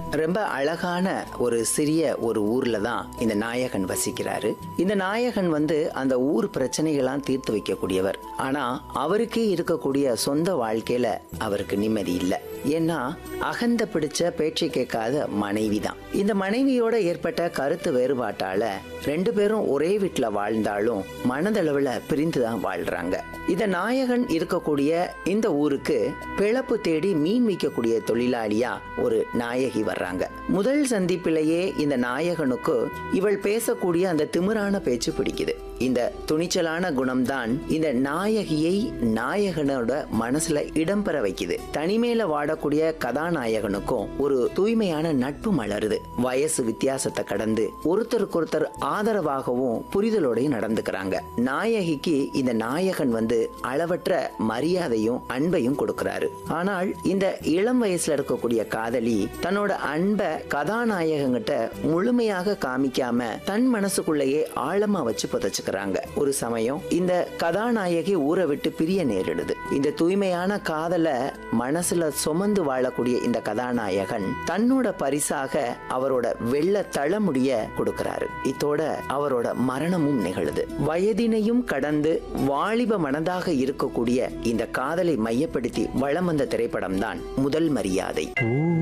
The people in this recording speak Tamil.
ரொம்ப அழகான ஒரு சிறிய ஒரு ஊர்ல தான் இந்த நாயகன் வசிக்கிறாரு இந்த நாயகன் வந்து அந்த ஊர் பிரச்சனைகள்லாம் தீர்த்து வைக்கக்கூடியவர் ஆனா அவருக்கே இருக்கக்கூடிய சொந்த வாழ்க்கையில அவருக்கு நிம்மதி இல்லை ஏன்னா அகந்த பிடிச்ச பேச்சை கேட்காத மனைவி தான் இந்த மனைவியோட ஏற்பட்ட கருத்து வேறுபாட்டால ரெண்டு பேரும் ஒரே வீட்டுல வாழ்ந்தாலும் மனதளவுல பிரிந்து தான் வாழ்றாங்க இந்த நாயகன் இருக்கக்கூடிய இந்த ஊருக்கு பிழப்பு தேடி மீன் விற்கக்கூடிய தொழிலாளியா ஒரு நாயகி வர்றாங்க முதல் சந்திப்பிலேயே இந்த நாயகனுக்கு இவள் பேசக்கூடிய அந்த திமிரான பேச்சு பிடிக்குது இந்த துணிச்சலான குணம்தான் இந்த நாயகியை நாயகனோட மனசுல இடம்பெற வைக்குது தனிமையில வாடக்கூடிய கதாநாயகனுக்கும் ஒரு தூய்மையான நட்பு மலருது வயசு வித்தியாசத்தை கடந்து ஒருத்தருக்கொருத்தர் ஆதரவாகவும் புரிதலோடையும் நடந்துக்கிறாங்க நாயகிக்கு இந்த நாயகன் வந்து அளவற்ற மரியாதையும் அன்பையும் கொடுக்கிறாரு ஆனால் இந்த இளம் வயசுல இருக்கக்கூடிய காதலி தன்னோட அன்பை கதாநாயகங்கிட்ட முழுமையாக காமிக்காம தன் மனசுக்குள்ளேயே ஆழமா வச்சு புதைச்சுக்கிறாங்க ஒரு சமயம் இந்த கதாநாயகி ஊரை விட்டு பிரிய நேரிடுது இந்த தூய்மையான காதலை மனசுல சுமந்து வாழக்கூடிய இந்த கதாநாயகன் தன்னோட பரிசாக அவரோட வெள்ள தளமுடிய கொடுக்கிறாரு இத்தோட அவரோட மரணமும் நிகழுது வயதினையும் கடந்து வாலிப மனதாக இருக்கக்கூடிய இந்த காதலை மையப்படுத்தி வளம் வந்த திரைப்படம் தான் முதல் மரியாதை